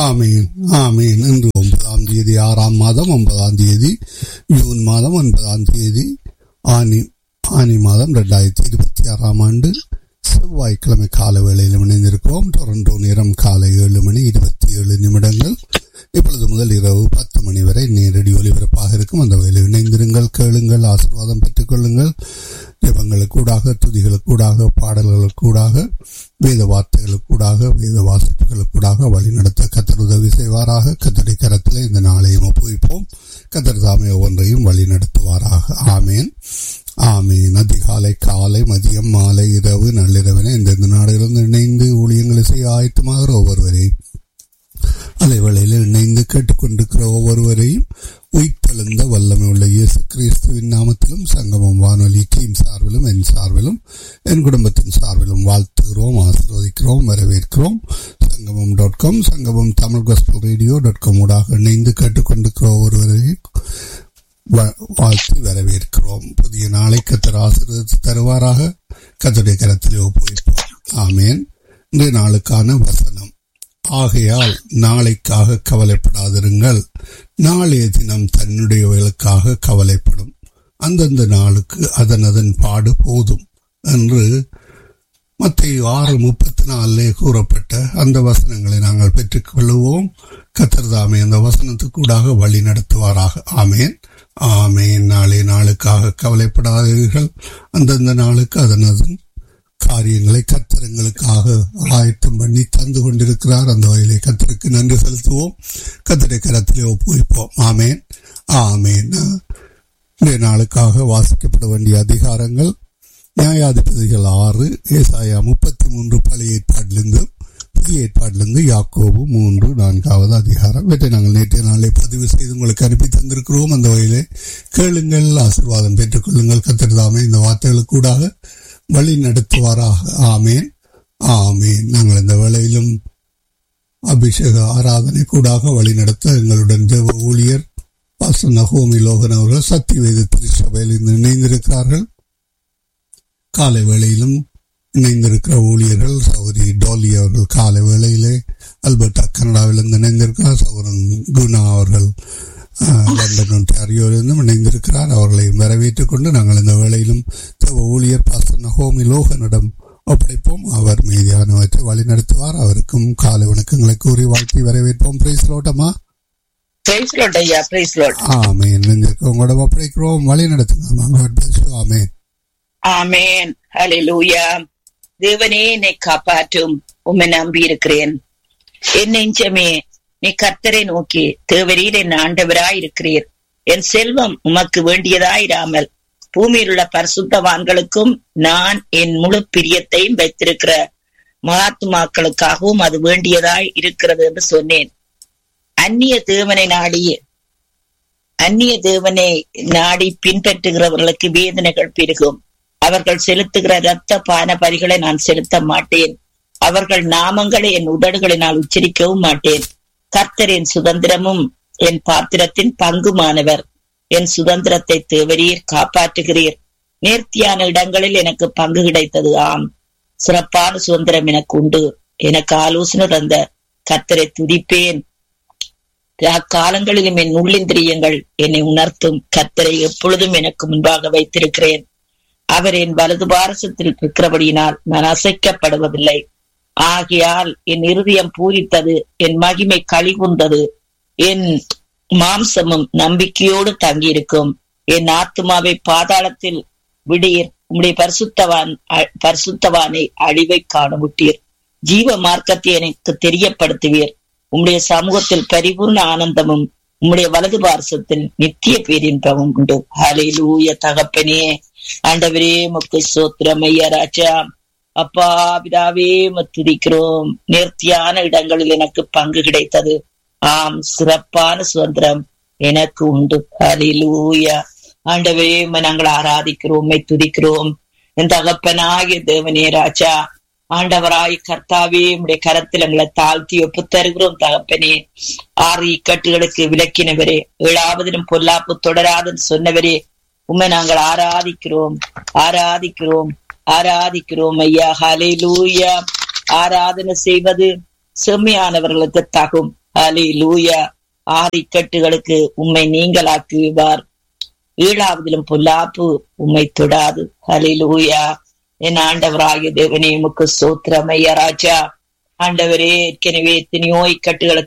ஆமீன் ஆமீன் இன்று ஒன்பதாம் தேதி ஆறாம் மாதம் ஒன்பதாம் தேதி ஜூன் மாதம் ஒன்பதாம் தேதி ஆனி ஆனி மாதம் ரெண்டாயிரத்தி இருபத்தி ஆறாம் ஆண்டு செவ்வாய்க்கிழமை கால வேளையில் இணைந்திருக்கிறோம் டொரண்டோ நேரம் காலை ஏழு மணி இருபத்தி ஏழு நிமிடங்கள் இப்பொழுது முதல் இரவு பத்து மணி வரை நேரடி ஒலிபரப்பாக இருக்கும் அந்த வேலை இணைந்திருங்கள் கேளுங்கள் ஆசீர்வாதம் பெற்றுக் கொள்ளுங்கள் ஜபங்களுக்கூடாக துதிகளுக்கூடாக பாடல்களுக்கூடாக வேத வார்த்தைகளுக்கூடாக வேத வாசிப்புகளுக்கூடாக வழிநடத்த கத்தர் உதவி செய்வாராக கத்தடி கரத்தில் இந்த நாளையும் ஒப்புவிப்போம் கத்தர் தாமே ஒவ்வொன்றையும் வழி நடத்துவாராக ஆமேன் ஆமீன் அதிகாலை காலை மதியம் மாலை இரவு நள்ளிரவின இந்தந்த நாடுகளிலிருந்து இணைந்து ஊழியங்களை செய்ய ஆயத்தமாகிற ஒவ்வொருவரையும் அலைவலையில் இணைந்து கேட்டுக்கொண்டிருக்கிற ஒவ்வொருவரையும் உயிர்த்தெழுந்த வல்லமை உள்ள இயேசு கிறிஸ்துவின் நாமத்திலும் சங்கமம் வானொலி டீம் சார்பிலும் என் சார்பிலும் என் குடும்பத்தின் சார்பிலும் வாழ்த்துகிறோம் ஆசீர்வதிக்கிறோம் வரவேற்கிறோம் சங்கமம் dot com Sangamam Tamil gospel radio dot com ஊடாக இணைந்து கேட்டுக்கொண்டிருக்கிற ஒவ்வொருவரையும் வாழ்த்தி வரவேற்கிறோம் புதிய நாளை கத்தர் ஆசீர்வதித்து தருவாராக கத்தருடைய கரத்திலே ஒப்புவிப்போம் ஆமேன் இன்றைய நாளுக்கான வசனம் ஆகையால் நாளைக்காக கவலைப்படாதிருங்கள் நாளைய தினம் தன்னுடையவர்களுக்காக கவலைப்படும் அந்தந்த நாளுக்கு அதன் அதன் பாடு போதும் என்று மத்திய ஆறு முப்பத்தி நாலிலே கூறப்பட்ட அந்த வசனங்களை நாங்கள் பெற்றுக்கொள்வோம் கத்தர்தாமே அந்த வசனத்துக்கூடாக வழி நடத்துவாராக ஆமேன் ஆமேன் நாளை நாளுக்காக கவலைப்படாதீர்கள் அந்தந்த நாளுக்கு அதன் அதன் காரியங்களை கத்திரங்களுக்காக ஆயத்தம் பண்ணி தந்து கொண்டிருக்கிறார் அந்த வகையிலே கத்தருக்கு நன்றி செலுத்துவோம் கத்திரை கரத்திலே ஒப்புவிப்போம் ஆமேன் ஆமேன் இன்றைய நாளுக்காக வாசிக்கப்பட வேண்டிய அதிகாரங்கள் நியாயாதிபதிகள் ஆறு ஏசாயா முப்பத்தி மூன்று பழைய ஏற்பாட்டிலிருந்து புதிய ஏற்பாட்டிலிருந்து யாக்கோபு மூன்று நான்காவது அதிகாரம் இவற்றை நாங்கள் நேற்றைய நாளை பதிவு செய்து உங்களுக்கு அனுப்பி தந்திருக்கிறோம் அந்த வகையிலே கேளுங்கள் ஆசிர்வாதம் பெற்றுக்கொள்ளுங்கள் கத்திரதாமே இந்த வார்த்தைகளுக்கூடாக வழி நடத்துவாராக ஆமேன் ஆமேன் நாங்கள் இந்த வேளையிலும் அபிஷேக ஆராதனை கூடாக வழி நடத்த எங்களுடன் தேவ ஊழியர் பாச நகோமி லோகன் அவர்கள் சக்தி வேத திருச்சபையில் இருந்து இணைந்திருக்கிறார்கள் காலை வேளையிலும் இணைந்திருக்கிற ஊழியர்கள் சௌரி டோலி அவர்கள் காலை வேளையிலே அல்பர்டா கனடாவிலிருந்து இணைந்திருக்கிறார் சௌரன் குணா அவர்கள் லண்டன் ஒன்டாரியோவிலிருந்தும் இணைந்திருக்கிறார் அவர்களை வரவேற்றுக் கொண்டு நாங்கள் இந்த வேளையிலும் தேவ ஊழியர் பாஸ்டர் நகோமி லோகனிடம் ஒப்படைப்போம் அவர் மீதியானவற்றை வழி நடத்துவார் அவருக்கும் காலை வணக்கங்களை கூறி வாழ்த்தி வரவேற்போம் பிரைஸ் லோட்டமா ஆமேன் உங்களோட ஒப்படைக்கிறோம் வழி நடத்துங்க ஆமேன் ஆமேன் ஹalleluya தேவனே என்னை காப்பாற்றும் உம்மை நம்பி இருக்கிறேன் என் நெஞ்சமே நீ கர்த்தரை நோக்கி தேவரீர் என் ஆண்டவராய் இருக்கிறீர் என் செல்வம் உமக்கு வேண்டியதாயிராமல் பூமியில் உள்ள பரிசுத்தவான்களுக்கும் நான் என் முழு பிரியத்தையும் வைத்திருக்கிற மகாத்மாக்களுக்காகவும் அது வேண்டியதாய் இருக்கிறது என்று சொன்னேன் அந்நிய தேவனை நாடி அந்நிய தேவனை நாடி பின்பற்றுகிறவர்களுக்கு வேதனைகள் பெருகும் அவர்கள் செலுத்துகிற இரத்த பான பரிகளை நான் செலுத்த மாட்டேன் அவர்கள் நாமங்களை என் உதடுகளினால் உச்சரிக்கவும் மாட்டேன் கர்த்தர் என் சுதந்திரமும் என் பாத்திரத்தின் பங்குமானவர் என் சுதந்திரத்தை தேவரீர் காப்பாற்றுகிறீர் நேர்த்தியான இடங்களில் எனக்கு பங்கு கிடைத்தது ஆம் சிறப்பான சுதந்திரம் எனக்கு உண்டு எனக்கு ஆலோசனை தந்த கர்த்தரை துதிப்பேன் காலங்களிலும் என் உள்ளிந்திரியங்கள் என்னை உணர்த்தும் கர்த்தரை எப்பொழுதும் எனக்கு முன்பாக வைத்திருக்கிறேன் அவர் என் வலது பாரசத்தில் இருக்கிறபடியினால் நான் அசைக்கப்படுவதில்லை ஆகையால் என் இருதயம் பூரித்தது என் மகிமை கழிவுந்தது என் மாம்சமும் நம்பிக்கையோடு தங்கியிருக்கும் என் ஆத்மாவை பாதாளத்தில் விடீர் உம்முடைய பரிசுத்தவான் பரிசுத்தவானை அழிவை காணமுட்டீர் ஜீவ மார்க்கத்தை எனக்கு தெரியப்படுத்துவீர் உம்முடைய சமூகத்தில் பரிபூர்ண ஆனந்தமும் உம்முடைய வலது பாரசத்தில் நித்திய பேரின்பமும் உண்டு ஹலையிலூய தகப்பனே ஆண்டவரே முக்கு சோத்திரம் ஐயா ராஜா அப்பா பிதாவே துதிக்கிறோம் நேர்த்தியான இடங்களில் எனக்கு பங்கு கிடைத்தது ஆம் சிறப்பான சுதந்திரம் எனக்கு உண்டு ஹலிலூயா ஆண்டவரே நாங்கள் ஆராதிக்கிறோம் துதிக்கிறோம் என் தகப்பனாகிய தேவனே ராஜா ஆண்டவராய் கர்த்தாவே உடைய கரத்தில் எங்களை தாழ்த்தி ஒப்பு தருகிறோம் தகப்பனே ஆறு இக்கட்டுகளுக்கு விளக்கினவரே ஏழாவதிலும் பொல்லாப்பு தொடராதுன்னு சொன்னவரே உண்மை நாங்கள் ஆராதிக்கிறோம் ஆராதிக்கிறோம் ஆராதிக்கிறோம் ஐயா ஹலே லூயா ஆராதனை செய்வது செம்மையானவர்களுக்கு தகும் ஹலி லூயா ஆதிக்கட்டுகளுக்கு உம்மை நீங்களாக்குவார் ஈழாவதிலும் பொல்லாப்பு உம்மை தொடாது ஹலி லூயா என் ஆண்டவராகிய தேவனே உமக்கு சோத்திரம் ஐயா ராஜா ஆண்டவரே ஏற்கனவே எத்தனையோ இக்கட்டுகளுக்கு